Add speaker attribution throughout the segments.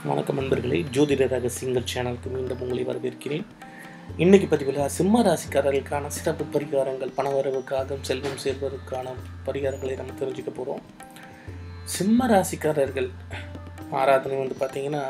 Speaker 1: வணக்கம் நண்பர்களே ஜோதிட ரகசியங்கள் சேனலுக்கு மீண்டும் உங்களை வரவேற்கிறேன் இன்னைக்கு பதிவில் சிம்ம ராசிக்காரர்களுக்கான சிறப்பு பரிகாரங்கள் பணவரவுக்காக செல்வம் சேர்வதற்கான பரிகாரங்களை நம்ம தெரிஞ்சுக்க போகிறோம் சிம்ம ராசிக்காரர்கள் ஆராதனை வந்து பார்த்தீங்கன்னா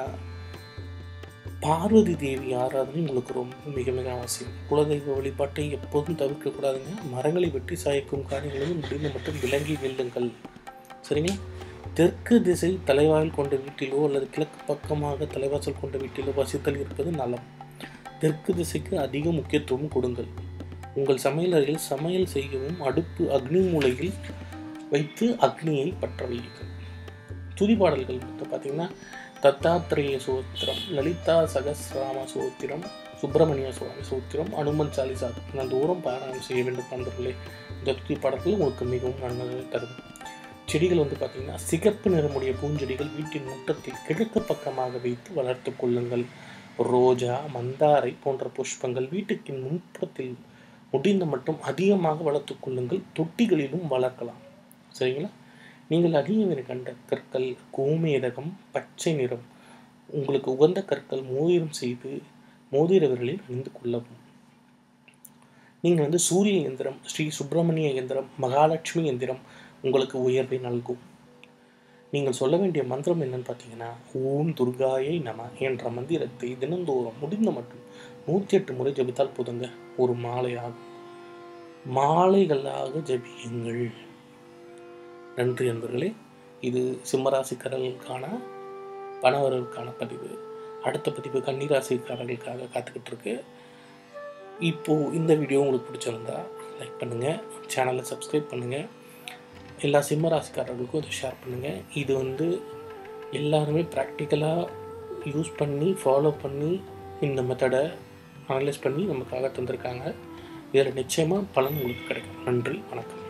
Speaker 1: பார்வதி தேவி ஆராதனை உங்களுக்கு ரொம்ப மிக மிக அவசியம் குலதெய்வ வழிபாட்டை எப்போதும் தவிர்க்கக்கூடாதுங்க மரங்களை வெட்டி சாய்க்கும் காரியங்களையும் முடிந்து மட்டும் விலங்கி வெல்லுங்கள் சரிங்களா தெற்கு திசை தலைவாயில் கொண்ட வீட்டிலோ அல்லது கிழக்கு பக்கமாக தலைவாசல் கொண்ட வீட்டிலோ வசித்தல் இருப்பது நலம் தெற்கு திசைக்கு அதிக முக்கியத்துவம் கொடுங்கள் உங்கள் சமையலறையில் சமையல் செய்யவும் அடுப்பு அக்னி மூலையில் வைத்து அக்னியை பற்ற வையுங்கள் துதிப்பாடல்கள் வந்து பார்த்தீங்கன்னா தத்தாத்திரேய சோத்திரம் லலிதா சகசிராம சோத்திரம் சுப்பிரமணிய சுவாமி சோத்திரம் அனுமன் சாலிசா தூரம் பாராயணம் செய்ய வேண்டும் நண்பர்களே இந்த துதி பாடல்கள் உங்களுக்கு மிகவும் நன்மை தரும் செடிகள் வந்து பார்த்தீங்கன்னா சிகப்பு நிறமுடைய பூஞ்செடிகள் வீட்டின் முற்றத்தில் கிழக்கு பக்கமாக வைத்து வளர்த்து கொள்ளுங்கள் ரோஜா மந்தாரை போன்ற புஷ்பங்கள் வீட்டுக்கின் முன்புறத்தில் முடிந்த மட்டும் அதிகமாக வளர்த்து கொள்ளுங்கள் தொட்டிகளிலும் வளர்க்கலாம் சரிங்களா நீங்கள் அடியவரை கண்ட கற்கள் கோமேதகம் பச்சை நிறம் உங்களுக்கு உகந்த கற்கள் மோதிரம் செய்து மோதிர விரலில் அணிந்து கொள்ளவும் நீங்கள் வந்து சூரிய எந்திரம் ஸ்ரீ சுப்பிரமணிய எந்திரம் மகாலட்சுமி எந்திரம் உங்களுக்கு உயர்வை நல்கும் நீங்கள் சொல்ல வேண்டிய மந்திரம் என்னன்னு பார்த்தீங்கன்னா ஓம் துர்காயை நம என்ற மந்திரத்தை தினந்தோறும் முடிந்த மட்டும் நூற்றி எட்டு முறை ஜபித்தால் போதுங்க ஒரு மாலை ஆகும் மாலைகளாக ஜபியுங்கள் நன்றி நண்பர்களே இது சிம்மராசிக்காரர்களுக்கான பணவர்களுக்கான பதிவு அடுத்த பதிவு கன்னிராசிக்காரர்களுக்காக காத்துக்கிட்டு இருக்கு இப்போது இந்த வீடியோ உங்களுக்கு பிடிச்சிருந்தா லைக் பண்ணுங்கள் சேனலை சப்ஸ்கிரைப் பண்ணுங்கள் எல்லா சிம்ம ராசிக்காரர்களுக்கும் இதை ஷேர் பண்ணுங்கள் இது வந்து எல்லாருமே ப்ராக்டிக்கலாக யூஸ் பண்ணி ஃபாலோ பண்ணி இந்த மெத்தடை அனலைஸ் பண்ணி நமக்காக தந்திருக்காங்க இதில் நிச்சயமாக பலன் உங்களுக்கு கிடைக்கும் நன்றி வணக்கம்